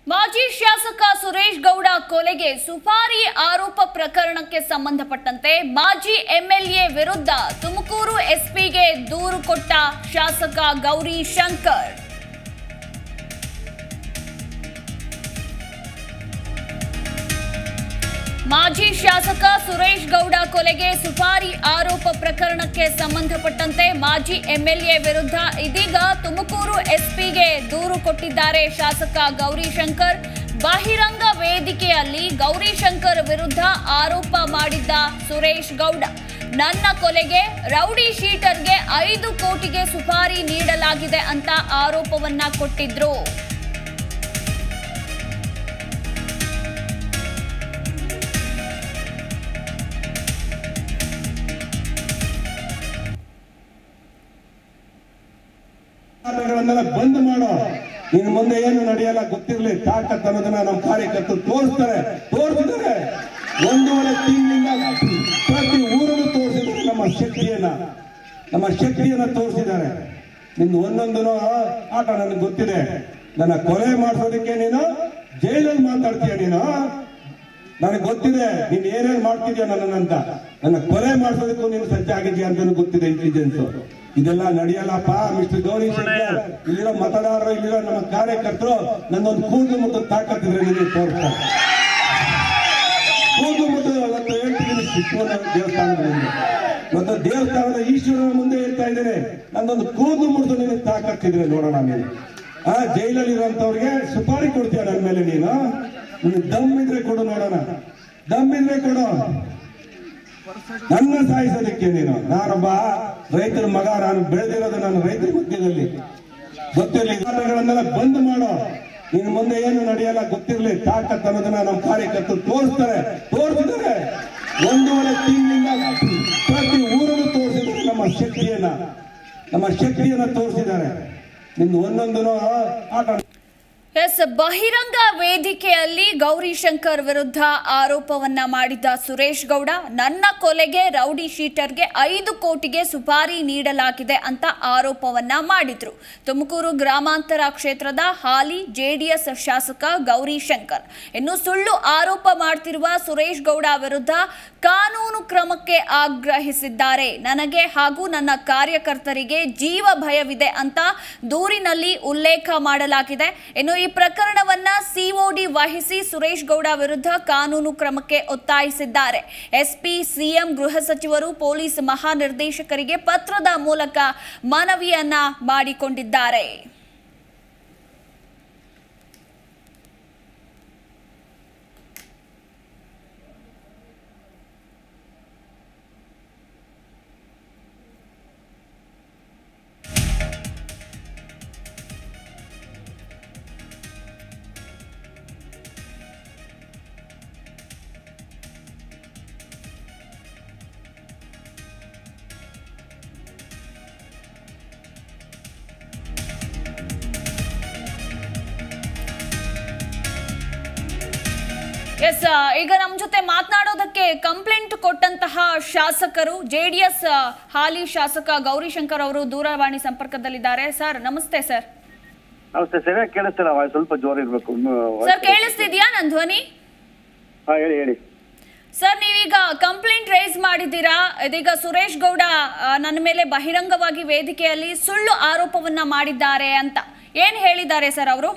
ಮಾಜಿ ಶಾಸಕ ಸುರೇಶ್ ಗೌಡ ಕೊಲೆಗೆ ಸುಪಾರಿ ಆರೋಪ ಪ್ರಕರಣಕ್ಕೆ ಸಂಬಂಧಪಟ್ಟಂತೆ ಮಾಜಿ ಎಂಎಲ್ಎ ವಿರುದ್ಧ ತುಮಕೂರು ಎಸ್ಪಿಗೆ ದೂರು ಕೊಟ್ಟ ಶಾಸಕ ಗೌರಿ ಶಂಕರ್ ಮಾಜಿ ಶಾಸಕ ಸುರೇಶ್ ಗೌಡ ಕೊಲೆಗೆ ಸುಪಾರಿ ಆರೋಪ ಪ್ರಕರಣಕ್ಕೆ ಸಂಬಂಧಪಟ್ಟಂತೆ ಮಾಜಿ ಎಂಎಲ್ಎ ವಿರುದ್ಧ ಇದೀಗ ತುಮಕೂರು ಎಸ್ಪಿಗೆ ದೂರು ಕೊಟ್ಟಿದ್ದಾರೆ ಶಾಸಕ ಗೌರಿಶಂಕರ್ ಬಹಿರಂಗ ವೇದಿಕೆಯಲ್ಲಿ ಗೌರಿಶಂಕರ್ ವಿರುದ್ಧ ಆರೋಪ ಮಾಡಿದ್ದ ಸುರೇಶ್ ಗೌಡ ನನ್ನ ಕೊಲೆಗೆ ರೌಡಿ ಶೀಟರ್ಗೆ ಐದು ಕೋಟಿಗೆ ಸುಪಾರಿ ನೀಡಲಾಗಿದೆ ಅಂತ ಆರೋಪವನ್ನ ಕೊಟ್ಟಿದ್ರು ಹೋರಾಟಗಳನ್ನೆಲ್ಲ ಬಂದ್ ಮಾಡೋ ಇನ್ನು ಮುಂದೆ ಏನು ನಡೆಯಲ್ಲ ಗೊತ್ತಿರಲಿ ತಾಕತ್ ಅನ್ನೋದನ್ನ ನಮ್ಮ ಕಾರ್ಯಕರ್ತರು ತೋರಿಸ್ತಾರೆ ತೋರಿಸಿದ್ದಾರೆ ಒಂದೂವರೆ ತಿಂಗಳಿಂದ ಪ್ರತಿ ಊರನ್ನು ತೋರಿಸಿದ್ದಾರೆ ನಮ್ಮ ಶಕ್ತಿಯನ್ನ ನಮ್ಮ ಶಕ್ತಿಯನ್ನ ತೋರಿಸಿದ್ದಾರೆ ನಿಂದು ಒಂದೊಂದನು ಆಟ ನನಗೆ ಗೊತ್ತಿದೆ ನನ್ನ ಕೊಲೆ ಮಾಡಿಸೋದಕ್ಕೆ ನೀನು ಜೈಲಲ್ಲಿ ಮಾತಾಡ್ತೀಯ ನೀನು ನನಗೆ ಗೊತ್ತಿದೆ ನೀನ್ ಏನೇನ್ ಮಾಡ್ತಿದ್ಯಾ ನನ್ನನ್ನಂತ ನನ್ನ ಕೊಲೆ ಮಾಡಿಸೋದಕ್ಕೂ ನೀನು ಸಜ್ಜಾಗಿದ್ಯಾ ಅಂತ ಗೊತ್ತಿದೆ ಇಂಟೆಲಿಜೆನ್ಸ್ ಇದೆಲ್ಲ ನಡೆಯಲ್ಲಪ್ಪ ಮಿಸ್ಟರ್ ಗೌರಿ ಶಂಕರ್ ಇಲ್ಲಿರೋ ಮತದಾರರು ಇಲ್ಲಿರೋ ನಮ್ಮ ಕಾರ್ಯಕರ್ತರು ನನ್ನೊಂದು ಕೂದಲು ಮತ್ತು ತಾಕತ್ತಿದ್ರೆ ನಿಮಗೆ ತೋರಿಸ್ತಾರೆ ಕೂದಲು ಮತ್ತು ಇವತ್ತು ಹೇಳ್ತಿದ್ದೀನಿ ಶಿಶುವನ ದೇವಸ್ಥಾನದ ಮುಂದೆ ಇವತ್ತು ದೇವಸ್ಥಾನದ ಈಶ್ವರನ ಮುಂದೆ ಹೇಳ್ತಾ ಇದ್ದೇನೆ ನನ್ನೊಂದು ಕೂದಲು ಮುರಿದು ನಿನಗೆ ತಾಕತ್ತಿದ್ರೆ ನೋಡೋಣ ನೀನು ಆ ಜೈಲಲ್ಲಿ ಇರುವಂತವ್ರಿಗೆ ಸುಪಾರಿ ಕೊಡ್ತೀಯ ನನ್ನ ಮೇಲೆ ನೀನು ನಿನಗೆ ದಮ್ ಇದ್ರೆ ಕೊಡು ನೋಡೋಣ ದಮ್ ಇದ್ರೆ ಕೊಡು ನನ್ನ ಸಾಯಿಸೋದಕ್ಕೆ ನೀನು ನಾನೊಬ್ಬ ರೈತರ ಮಗ ನಾನು ಬೆಳೆದಿರೋದು ನಾನು ರೈತರ ಮಧ್ಯದಲ್ಲಿ ಗೊತ್ತಿರಲಿ ಹೋರಾಟಗಳನ್ನೆಲ್ಲ ಬಂದ್ ಮಾಡೋ ಇನ್ನು ಮುಂದೆ ಏನು ನಡೆಯಲ್ಲ ಗೊತ್ತಿರಲಿ ತಾಕತ್ ಅನ್ನೋದನ್ನ ನಮ್ಮ ಕಾರ್ಯಕರ್ತರು ತೋರಿಸ್ತಾರೆ ತೋರಿಸಿದ್ದಾರೆ ಒಂದೂವರೆ ತಿಂಗಳಿಂದ ಪ್ರತಿ ಊರನ್ನು ತೋರಿಸಿದ್ದಾರೆ ನಮ್ಮ ಶಕ್ತಿಯನ್ನ ನಮ್ಮ ಶಕ್ತಿಯನ್ನ ತೋರಿಸಿದ್ದಾರೆ ನಿಂದು ಒಂದೊಂದನು ಆಟ ಎಸ್ ಬಹಿರಂಗ ವೇದಿಕೆಯಲ್ಲಿ ಗೌರಿಶಂಕರ್ ವಿರುದ್ಧ ಆರೋಪವನ್ನ ಮಾಡಿದ್ದ ಸುರೇಶ್ ಗೌಡ ನನ್ನ ಕೊಲೆಗೆ ರೌಡಿ ಶೀಟರ್ಗೆ ಐದು ಕೋಟಿಗೆ ಸುಪಾರಿ ನೀಡಲಾಗಿದೆ ಅಂತ ಆರೋಪವನ್ನ ಮಾಡಿದ್ರು ತುಮಕೂರು ಗ್ರಾಮಾಂತರ ಕ್ಷೇತ್ರದ ಹಾಲಿ ಜೆಡಿಎಸ್ ಶಾಸಕ ಗೌರಿಶಂಕರ್ ಇನ್ನು ಸುಳ್ಳು ಆರೋಪ ಮಾಡ್ತಿರುವ ಸುರೇಶ್ ಗೌಡ ವಿರುದ್ಧ ಕಾನೂನು ಕ್ರಮಕ್ಕೆ ಆಗ್ರಹಿಸಿದ್ದಾರೆ ನನಗೆ ಹಾಗೂ ನನ್ನ ಕಾರ್ಯಕರ್ತರಿಗೆ ಜೀವ ಭಯವಿದೆ ಅಂತ ದೂರಿನಲ್ಲಿ ಉಲ್ಲೇಖ ಮಾಡಲಾಗಿದೆ ಇನ್ನು ಈ ಪ್ರಕರಣವನ್ನ ಸಿಒಡಿ ವಹಿಸಿ ಸುರೇಶ್ ಗೌಡ ವಿರುದ್ಧ ಕಾನೂನು ಕ್ರಮಕ್ಕೆ ಒತ್ತಾಯಿಸಿದ್ದಾರೆ ಎಸ್ಪಿ ಸಿಎಂ ಗೃಹ ಸಚಿವರು ಪೊಲೀಸ್ ಮಹಾನಿರ್ದೇಶಕರಿಗೆ ಪತ್ರದ ಮೂಲಕ ಮನವಿಯನ್ನ ಮಾಡಿಕೊಂಡಿದ್ದಾರೆ ಎಸ್ ಈಗ ನಮ್ಮ ಜೊತೆ ಮಾತನಾಡೋದಕ್ಕೆ ಕಂಪ್ಲೇಂಟ್ ಕೊಟ್ಟಂತಹ ಶಾಸಕರು ಜೆಡಿಎಸ್ ಹಾಲಿ ಶಾಸಕ ಗೌರಿಶಂಕರ್ ಅವರು ದೂರವಾಣಿ ಸಂಪರ್ಕದಲ್ಲಿದ್ದಾರೆ ಸರ್ ನಮಸ್ತೆ ಸರ್ ನಮಸ್ತೆ ಸರಿಯಾಗಿ ಕೇಳಿಸ್ತಿಲ್ಲ ವಾಯ್ಸ್ ಸ್ವಲ್ಪ ಜೋರ್ ಇರ್ಬೇಕು ಸರ್ ಕೇಳಿಸ್ತಿದ್ಯಾ ನನ್ನ ಧ್ವನಿ ಹಾ ಹೇಳಿ ಹೇಳಿ ಸರ್ ನೀವೀಗ ಕಂಪ್ಲೇಂಟ್ ರೈಸ್ ಮಾಡಿದ್ದೀರಾ ಇದೀಗ ಸುರೇಶ್ ಗೌಡ ಆ, ನನ್ನ ಮೇಲೆ ಬಹಿರಂಗವಾಗಿ ವೇದಿಕೆಯಲ್ಲಿ ಸುಳ್ಳು ಆರೋಪವನ್ನ ಮಾಡಿದ್ದಾರೆ ಅಂತ ಏನ್ ಹೇಳಿದ್ದಾರೆ ಸರ್ ಅವರು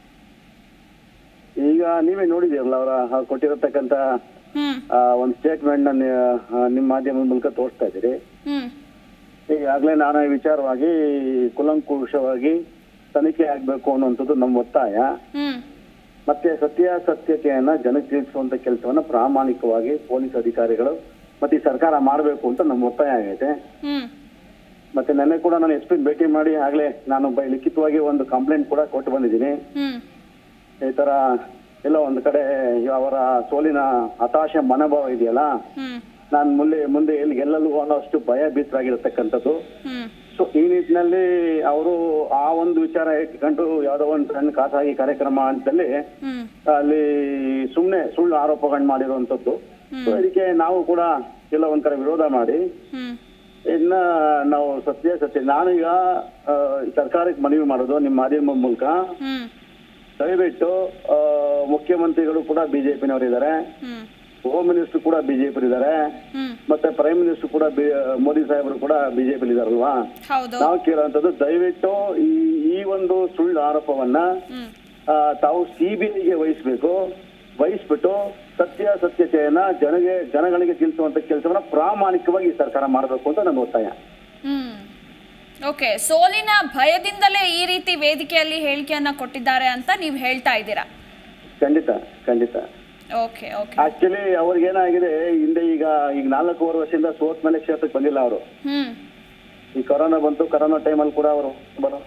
ಈಗ ನೀವೇ ನೋಡಿದಿರಲ್ಲ ಅವರ ಕೊಟ್ಟಿರತಕ್ಕಂತ ಹ್ಮ್ ಆ, ಒಂದು ಸ್ಟೇಟ್ಮೆಂಟ್ ನ ನಿಮ್ಮ ಮಾಧ್ಯಮದ ಮೂಲಕ ತೋರಿಸ್ತಾ ಇದ್ದೀರಿ ಹ್ಮ್ ಈಗಾಗಲೇ ನಾನು ಈ ವಿಚಾರವಾಗಿ ಕುಲಂಕುಷವಾಗಿ ತನಿಖೆ ಆಗ್ಬೇಕು ಅನ್ನುವಂಥದ್ದು ನಮ್ಮ ಒತ್ತಾಯ ಹ್ಮ್ ಮತ್ತೆ ಸತ್ಯಾಸತ್ಯತೆಯನ್ನ ಜನಕ್ಕೆ ತಿಳಿಸುವಂತ ಕೆಲಸವನ್ನ ಪ್ರಾಮಾಣಿಕವಾಗಿ ಪೊಲೀಸ್ ಅಧಿಕಾರಿಗಳು ಮತ್ತೆ ಈ ಸರ್ಕಾರ ಮಾಡಬೇಕು ಅಂತ ನಮ್ಮ ಒತ್ತಾಯ ಆಗೈತೆ ಹ್ಮ್ ಮತ್ತೆ ನೆನ್ನೆ ಕೂಡ ನಾನು ಎಸ್ ಪಿ ಭೇಟಿ ಮಾಡಿ ಆಗ್ಲೇ ನಾನು ಬೈ ಲಿಖಿತವಾಗಿ ಒಂದು ಕಂಪ್ಲೇಂಟ್ ಕೂಡ ಕೊಟ್ಟು ಬಂದಿದ್ದೀನಿ ಹ್ಮ್ ಈ ತರ ಎಲ್ಲ ಒಂದು ಕಡೆ ಅವರ ಸೋಲಿನ ಹತಾಶೆ ಮನೋಭಾವ ಇದೆಯಲ್ಲ ಹ್ಮ್ ನಾನು ಮುಂದೆ ಮುಂದೆ ಎಲ್ಲಿ ಗೆಲ್ಲಲು ಅನ್ನೋಷ್ಟು ಭಯ ಭೀತರಾಗಿರತಕ್ಕಂಥದ್ದು ಹ್ಮ್ ಸೊ ಈ ನಿಟ್ಟಿನಲ್ಲಿ ಅವರು ಆ ಒಂದು ವಿಚಾರ ಇಟ್ಕೊಂಡು ಯಾವ್ದೋ ಒಂದು ಸಣ್ಣ ಖಾಸಗಿ ಕಾರ್ಯಕ್ರಮ ಅಂತಲ್ಲಿ ಹ್ಮ್ ಅಲ್ಲಿ ಸುಮ್ನೆ ಸುಳ್ಳು ಆರೋಪಗಳನ್ನ ಮಾಡಿರುವಂತದ್ದು ಸೊ ಇದಕ್ಕೆ ನಾವು ಕೂಡ ಎಲ್ಲ ಒಂದ್ ಕಡೆ ವಿರೋಧ ಮಾಡಿ ಹ್ಮ್ ಇನ್ನ ನಾವು ಸತ್ಯ ಸತ್ಯ ನಾನು ಈಗ ಆ, ಸರ್ಕಾರಕ್ಕೆ ಮನವಿ ಮಾಡೋದು ನಿಮ್ಮ ಮಾಧ್ಯಮ ಮೂಲಕ ಹ್ಮ್ ದಯವಿಟ್ಟು ಆ, ಮುಖ್ಯಮಂತ್ರಿಗಳು ಕೂಡ ಬಿಜೆಪಿನವರು ಇದ್ದಾರೆ ಹ್ಮ್ ಹೋಮ್ ಮಿನಿಸ್ಟರ್ ಕೂಡ ಬಿಜೆಪಿ ಇದ್ದಾರೆ ಹ್ಮ್ ಮತ್ತೆ ಪ್ರೈಮ್ ಮಿನಿಸ್ಟರ್ ಕೂಡ ಬಿ- ಮೋದಿ ಸಾಹೇಬರು ಕೂಡ ಬಿಜೆಪಿ ಇದಾರಲ್ವಾ ಹೌದು ನಾವು ಕೇಳುವಂತದ್ದು ದಯವಿಟ್ಟು ಈ ಈ ಒಂದು ಸುಳ್ಳು ಆರೋಪವನ್ನ ಹ್ಮ್ ಆ, ತಾವು ಸಿಬಿಐಗೆ ವಹಿಸ್ಬೇಕು ವಹಿಸ್ಬಿಟ್ಟು ಸತ್ಯಾಸತ್ಯತೆಯನ್ನ ಜನಗೆ ಜನಗಳಿಗೆ ತಿಳಿಸುವಂತ ಕೆಲಸವನ್ನ ಪ್ರಾಮಾಣಿಕವಾಗಿ ಈ ಸರ್ಕಾರ ಮಾಡಬೇಕು ಅಂತ ನನ್ನ ಒತ್ತಾಯ ಹ್ಮ್ ಓಕೆ ಸೋಲಿನ ಭಯದಿಂದಲೇ ಈ ರೀತಿ ವೇದಿಕೆಯಲ್ಲಿ ಹೇಳಿಕೆಯನ್ನ ಕೊಟ್ಟಿದ್ದಾರೆ ಅಂತ ನೀವು ಹೇಳ್ತಾ ಇದ್ದೀರಾ ಖಂಡಿತ ಖಂಡಿತ ಓಕೆ ಓಕೆ ಆಕ್ಚುಲಿ ಅವ್ರಿಗೇನಾಗಿದೆ ಹಿಂದೆ ಈಗ ಈಗ ನಾಲ್ಕೂವರೆ ವರ್ಷದಿಂದ ಸೋತ್ ಮೇಲೆ ಕ್ಷೇತ್ರಕ್ಕೆ ಬಂದಿಲ್ಲ ಅವರು ಹ್ಮ್ ಈ ಕೊರೋನಾ ಬಂತು ಕೊರೋನಾ ಟೈಮಲ್ಲಿ ಕೂಡ ಅವರು ಬರೋ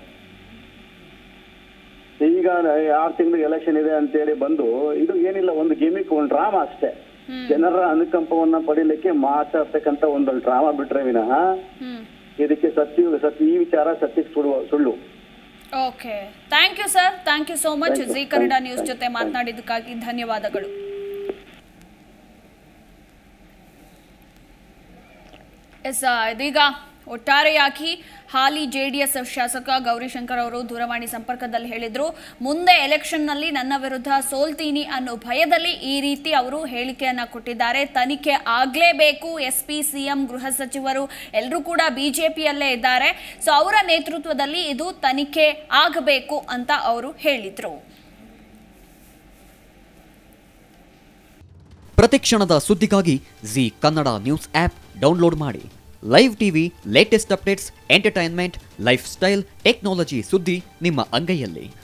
ಈಗ ಆರು ತಿಂಗಳು ಎಲೆಕ್ಷನ್ ಇದೆ ಅಂತೇಳಿ ಬಂದು ಇದು ಏನಿಲ್ಲ ಒಂದು ಗಿಮಿಕ್ ಒಂದು ಡ್ರಾಮಾ ಅಷ್ಟೇ ಹ್ಮ್. ಜನರ ಅನುಕಂಪವನ್ನ ಪಡಿಲಿಕ್ಕೆ ಮಾತಾಡ್ತಕ್ಕಂತ ಒಂದು ಡ್ರಾಮಾ ಬಿಟ್ರೆ ವಿನಃ ಹ್ಮ್ ಇದಕ್ಕೆ ಸತ್ಯ ಸತ್ಯ ಈ ವಿಚಾರ ಸತ್ಯಕ್ಕೆ ಸುಳ್ಳು ಸುಳ್ಳು okay thank you sir thank you so much Thank you. Zee Kannada Thank you. News ಜೊತೆ Thank you. ಮಾತನಾಡಿದ್ದಕ್ಕಾಗಿ ಧನ್ಯವಾದಗಳು ಎಸ್ ಇದೀಗ ಒಟ್ಟಾರೆಯಾಗಿ ಹಾಲಿ ಜೆ ಡಿ ಎಸ್ ಶಾಸಕ ಗೌರಿಶಂಕರ್ ಅವರು ದೂರವಾಣಿ ಸಂಪರ್ಕದಲ್ಲಿ ಹೇಳಿದ್ರು ಮುಂದೆ ಎಲೆಕ್ಷನ್ನಲ್ಲಿ ನನ್ನ ವಿರುದ್ಧ ಸೋಲ್ತೀನಿ ಅನ್ನೋ ಭಯದಲ್ಲಿ ಈ ರೀತಿ ಅವರು ಹೇಳಿಕೆಯನ್ನ ಕೊಟ್ಟಿದ್ದಾರೆ ತನಿಖೆ ಆಗಲೇಬೇಕು ಎಸ್ ಪಿ ಸಿಎಂ ಗೃಹ ಸಚಿವರು ಎಲ್ಲರೂ ಕೂಡ ಬಿಜೆಪಿಯಲ್ಲೇ ಇದ್ದಾರೆ ಸೊ ಅವರ ನೇತೃತ್ವದಲ್ಲಿ ಇದು ತನಿಖೆ ಆಗಬೇಕು ಅಂತ ಅವರು ಹೇಳಿದ್ರು ಪ್ರತಿಕ್ಷಣದ ಸುದ್ದಿಗಾಗಿ Zee Kannada news app download ಮಾಡಿ live TV latest updates entertainment lifestyle technology ಸುದ್ದಿ ನಿಮ್ಮ ಅಂಗೈಯಲ್ಲಿ